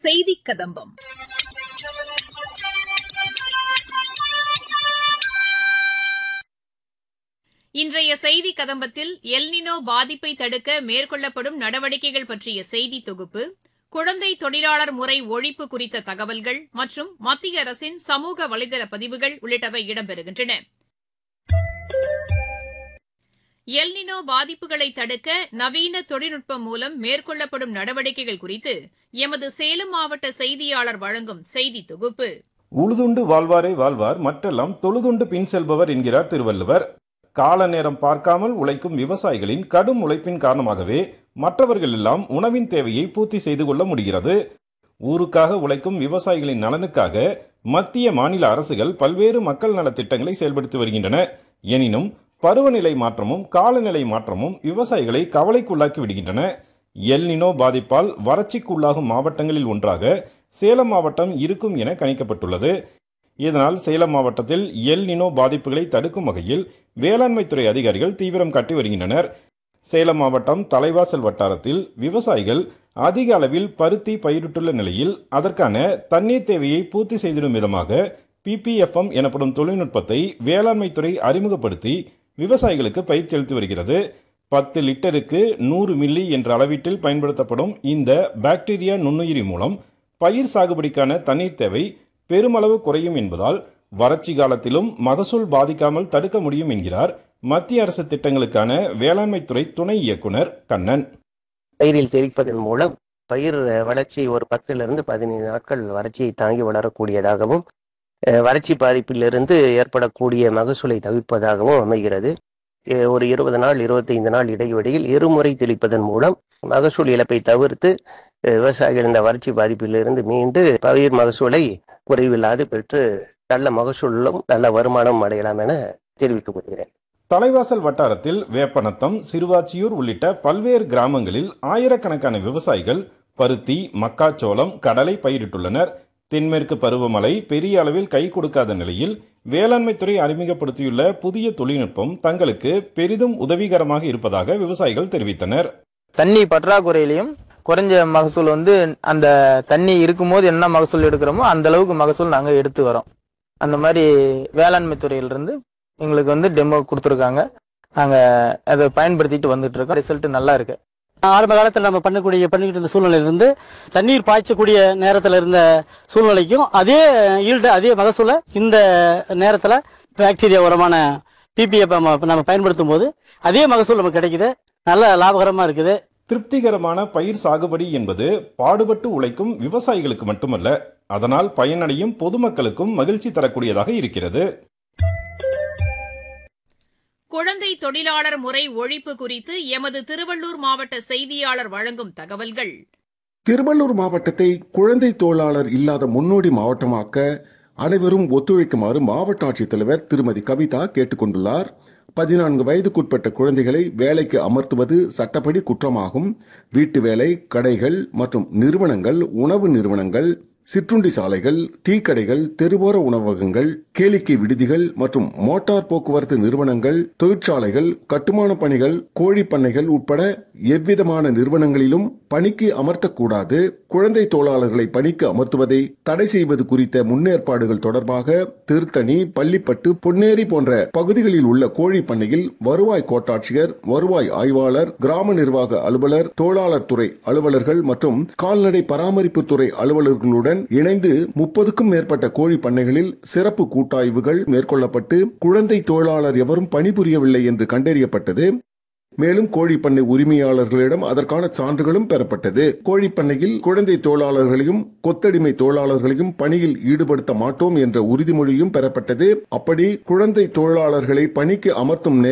செய்தி கதம்பம் இன்றைய செய்தி கதம்பத்தில் எல்னினோ பாதிப்பை தடுக்க மேற்கொள்ளப்படும் நடவடிக்கைகள் பற்றிய செய்தி தொகுப்பு குழந்தை தொழிலாளர் முறை ஒழிப்பு குறித்த தகவல்கள் மற்றும் மத்திய அரசின் சமூக வலைதள பதிவுகள் உள்ளிட்டவை இடம்பெறுகின்றன எல்னினோ பாதிப்புகளை தடுக்க நவீன தொழில்நுட்பம் மூலம் மேற்கொள்ளப்படும் நடவடிக்கைகள் குறித்து எமது சேலம் மாவட்ட செய்தியாளர் வழங்கும் செய்தி தொகுப்பு உழுதுண்டு வாழ்வாரே வாழ்வார் மற்றெல்லாம் தொழுதுண்டு பின் செல்பவர் என்கிறார் திருவள்ளுவர் கால நேரம் பார்க்காமல் உழைக்கும் விவசாயிகளின் கடும் உழைப்பின் காரணமாகவே மற்றவர்கள் எல்லாம் உணவின் தேவையை பூர்த்தி செய்து கொள்ள முடிகிறது ஊருக்காக உழைக்கும் விவசாயிகளின் நலனுக்காக மத்திய மாநில அரசுகள் பல்வேறு மக்கள் நலத் திட்டங்களை செயல்படுத்தி வருகின்றன எனினும் பருவநிலை மாற்றமும் காலநிலை மாற்றமும் விவசாயிகளை கவலைக்குள்ளாக்கி விடுகின்றன எல்னினோ பாதிப்பால் வறட்சிக்குள்ளாகும் மாவட்டங்களில் ஒன்றாக சேலம் மாவட்டம் இருக்கும் என கணிக்கப்பட்டுள்ளது இதனால் சேலம் மாவட்டத்தில் எல் நினோ பாதிப்புகளை தடுக்கும் வகையில் வேளாண்மைத்துறை அதிகாரிகள் தீவிரம் காட்டி வருகின்றனர் சேலம் மாவட்டம் தலைவாசல் வட்டாரத்தில் விவசாயிகள் அதிக அளவில் பருத்தி பயிரிட்டுள்ள நிலையில் அதற்கான தண்ணீர் தேவையை பூர்த்தி செய்திடும் விதமாக பிபிஎஃப்எம் எனப்படும் தொழில்நுட்பத்தை வேளாண்மைத்துறை அறிமுகப்படுத்தி விவசாயிகளுக்கு பயிற்சி அளித்து வருகிறது பத்து லிட்டருக்கு நூறு மில்லி என்ற அளவீட்டில் பயன்படுத்தப்படும் இந்த பாக்டீரியா நுண்ணுயிரி மூலம் பயிர் சாகுபடிக்கான தண்ணீர் தேவை பெருமளவு குறையும் என்பதால் வறட்சி காலத்திலும் மகசூல் பாதிக்காமல் தடுக்க முடியும் என்கிறார் மத்திய அரசு திட்டங்களுக்கான வேளாண்மைத்துறை துணை இயக்குனர் கண்ணன் பயிரில் தெளிப்பதன் மூலம் பயிர் வளர்ச்சி ஒரு பத்திலிருந்து பதினைந்து நாட்கள் வறட்சியை தாங்கி வளரக்கூடியதாகவும் அஹ், வறட்சி பாதிப்பிலிருந்து ஏற்படக்கூடிய மகசூலை தவிர்ப்பதாகவும் அமைகிறது அஹ், ஒரு இருபது நாள் இருபத்தைந்து நாள் இடைவெளியில் இருமுறை தெளிப்பதன் மூலம் மகசூல் இழப்பை தவிர்த்து அஹ், விவசாயிகள் இந்த வறட்சி பாதிப்பிலிருந்து மீண்டு பயிர் மகசூலை குறைவில்லாது பெற்று நல்ல மகசூலும் நல்ல வருமானம் அடையலாம் என தெரிவித்துக் கொள்கிறேன் தலைவாசல் வட்டாரத்தில் வேப்பநத்தம் சிறுவாச்சியூர் உள்ளிட்ட பல்வேறு கிராமங்களில் ஆயிரக்கணக்கான விவசாயிகள் பருத்தி மக்காச்சோளம் கடலை பயிரிட்டுள்ளனர் தென்மேற்கு பருவமழை பெரிய அளவில் கை கொடுக்காத நிலையில் வேளாண்மைத்துறை அறிமுகப்படுத்தியுள்ள புதிய தொழில்நுட்பம் தங்களுக்கு பெரிதும் உதவிகரமாக இருப்பதாக விவசாயிகள் தெரிவித்தனர் தண்ணி பற்றாக்குறையிலையும் குறைஞ்ச மகசூல் வந்து அந்த தண்ணி இருக்கும்போது என்ன மகசூல் எடுக்கிறோமோ அந்த அளவுக்கு மகசூல் நாங்கள் எடுத்து வரோம் அந்த மாதிரி வேளாண்மை துறையிலிருந்து எங்களுக்கு வந்து டெமோ கொடுத்துருக்காங்க நாங்கள் அதை பயன்படுத்திட்டு வந்துட்டு இருக்கோம் ரிசல்ட் நல்லா இருக்கு ஆரம்ப காலத்தில் நம்ம பண்ணக்கூடிய பண்ணிக்கிட்டு இருந்த சூழ்நிலையிலிருந்து தண்ணீர் பாய்ச்சக்கூடிய நேரத்தில் இருந்த சூழ்நிலைக்கும் அதே ஈல்டு அதே மகசூலை இந்த நேரத்தில் பாக்டீரியா உரமான பிபிஎஃப் நம்ம பயன்படுத்தும் போது அதே மகசூல் நமக்கு கிடைக்குது நல்ல லாபகரமாக இருக்குது திருப்திகரமான பயிர் சாகுபடி என்பது பாடுபட்டு உழைக்கும் விவசாயிகளுக்கு மட்டுமல்ல அதனால் பயனடையும் பொதுமக்களுக்கும் மகிழ்ச்சி தரக்கூடியதாக இருக்கிறது குழந்தை தொழிலாளர் முறை ஒழிப்பு குறித்து எமது திருவள்ளூர் மாவட்ட செய்தியாளர் வழங்கும் தகவல்கள் திருவள்ளூர் மாவட்டத்தை குழந்தை தொழிலாளர் இல்லாத முன்னோடி மாவட்டமாக்க அனைவரும் ஒத்துழைக்குமாறு மாவட்ட ஆட்சித்தலைவர் திருமதி கவிதா கேட்டுக்கொண்டுள்ளார் பதினான்கு வயதுக்குட்பட்ட குழந்தைகளை வேலைக்கு அமர்த்துவது சட்டப்படி குற்றமாகும் வீட்டு வேலை கடைகள் மற்றும் நிறுவனங்கள் உணவு நிறுவனங்கள் சிற்றுண்டி சாலைகள் டீ கடைகள் தெருவோர உணவகங்கள் கேளிக்கை விடுதிகள் மற்றும் மோட்டார் போக்குவரத்து நிறுவனங்கள் தொழிற்சாலைகள் கட்டுமான பணிகள் கோழி பண்ணைகள் உட்பட எவ்விதமான நிறுவனங்களிலும் பணிக்கு அமர்த்தக்கூடாது குழந்தை தொழிலாளர்களை பணிக்கு அமர்த்துவதை தடை செய்வது குறித்த முன்னேற்பாடுகள் தொடர்பாக திருத்தணி பள்ளிப்பட்டு பொன்னேரி போன்ற பகுதிகளில் உள்ள கோழி பண்ணையில் வருவாய் கோட்டாட்சியர் வருவாய் ஆய்வாளர் கிராம நிர்வாக அலுவலர் தொழிலாளர் துறை அலுவலர்கள் மற்றும் கால்நடை பராமரிப்பு துறை அலுவலர்களுடன் இணைந்து முப்பதுக்கும் மேற்பட்ட கோழி பண்ணைகளில் சிறப்பு கூட்டாய்வுகள் மேற்கொள்ளப்பட்டு குழந்தை தொழிலாளர் எவரும் பணிபுரியவில்லை என்று கண்டறியப்பட்டது மேலும் கோழிப்பண்ணை உரிமையாளர்களிடம் அதற்கான சான்றுகளும் பெறப்பட்டது கோழிப்பண்ணையில் குழந்தை தொழிலாளர்களையும் கொத்தடிமை தொழிலாளர்களையும் பணியில் ஈடுபடுத்த மாட்டோம் என்ற உறுதிமொழியும் பெறப்பட்டது அப்படி குழந்தை தொழிலாளர்களை பணிக்கு அமர்த்தும்